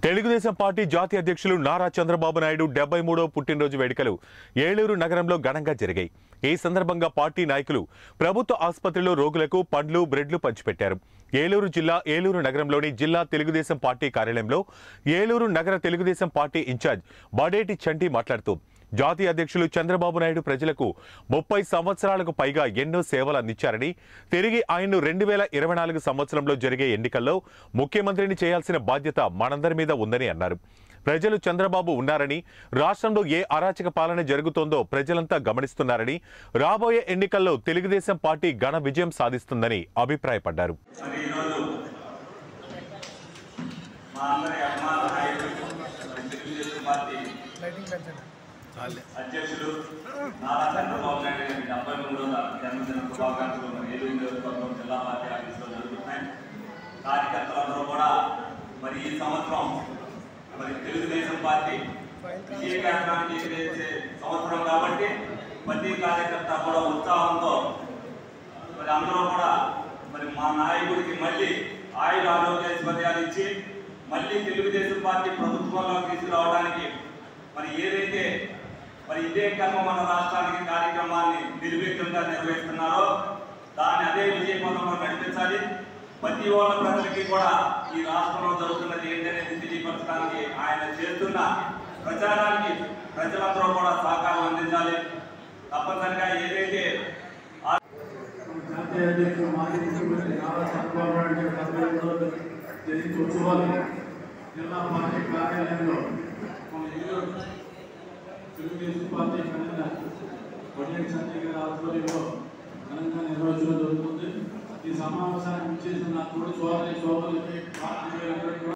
Telugu Desam party జాతీయ అధ్యక్షులు నారా చంద్రబాబు నాయుడు డెబ్బై మూడో పుట్టినరోజు వేడుకలు ఏలూరు నగరంలో ఘనంగా జరిగాయి ఈ సందర్భంగా పార్టీ నాయకులు ప్రభుత్వ ఆసుపత్రిలో రోగులకు పండ్లు బ్రెడ్లు పంచిపెట్టారు ఏలూరు జిల్లా ఏలూరు నగరంలోని జిల్లా తెలుగుదేశం పార్టీ కార్యాలయంలో ఏలూరు నగర తెలుగుదేశం పార్టీ ఇన్ఛార్జ్ బాడేటి చంటి మాట్లాడుతూ జాతీయ అధ్యక్షులు చంద్రబాబు నాయుడు ప్రజలకు ముప్పై సంవత్సరాలకు పైగా ఎన్నో సేవలు అందించారని తిరిగి ఆయన్ను రెండు వేల ఇరవై నాలుగు సంవత్సరంలో జరిగే ఎన్నికల్లో ముఖ్యమంత్రిని చేయాల్సిన బాధ్యత మనందరి మీద ఉందని అన్నారు ప్రజలు చంద్రబాబు ఉన్నారని రాష్ట్రంలో ఏ అరాచక పాలన జరుగుతోందో ప్రజలంతా గమనిస్తున్నారని రాబోయే ఎన్నికల్లో తెలుగుదేశం పార్టీ ఘన విజయం సాధిస్తుందని అభిప్రాయపడ్డారు మరి ఈరోజు మా అందరి అభిమాన నాయకులు మరి తెలుగుదేశం పార్టీ అధ్యక్షులు నారా చంద్రబాబు నాయుడు గారి డెబ్బై మూడవ జన్మదిన శుభాకాంక్షలు మరి ఏలూరు నియోజకవర్గం జిల్లా పార్టీ ఆఫీసులో జరుగుతున్నాయి కార్యకర్తలందరూ కూడా మరి ఈ సంవత్సరం మరి తెలుగుదేశం పార్టీ విజయకేంద్రాన్ని చేసే సంవత్సరం కాబట్టి ప్రతి కార్యకర్త కూడా ఉత్సాహంతో మరి అందరూ కూడా మరి మా నాయకుడికి మళ్ళీ ఆయుర ఆరోగ్యాలు ఇచ్చి మళ్ళీ తెలుగుదేశం పార్టీ ప్రభుత్వంలో తీసుకురావడానికి మరి ఏదైతే మరి ఇదే కర్మ మన రాష్ట్రానికి కార్యక్రమాన్ని నిర్విఘ్నంగా నిర్వహిస్తున్నారో దాన్ని అదే విజయపథంలో నడిపించాలి ప్రతి వాళ్ళ ప్రజలకి కూడా ఈ రాష్ట్రంలో జరుగుతున్నది ఏంటనేది తెలియపరచడానికి ఆయన చేస్తున్న ప్రచారానికి ప్రజలందరూ కూడా సహకారం అందించాలి తప్పనిసరిగా ఏదైతే జాతీయ అధ్యక్షుడు మాజీ ముఖ్యమంత్రి నారా చంద్రబాబు నాయుడు గారి ఆధ్వర్యంలో జరిగే ఉత్సవాలు జిల్లా పార్టీ కార్యాలయంలో మన ఏలూరు తెలుగుదేశం పార్టీ కన్వీనర్ వడియం సంజయ్ గారి ఆధ్వర్యంలో ఘనంగా నిర్వహించడం జరుగుతుంది ఈ సమావేశానికి ఇచ్చేసిన నా తోటి సోదరి సోదరులకి పార్టీ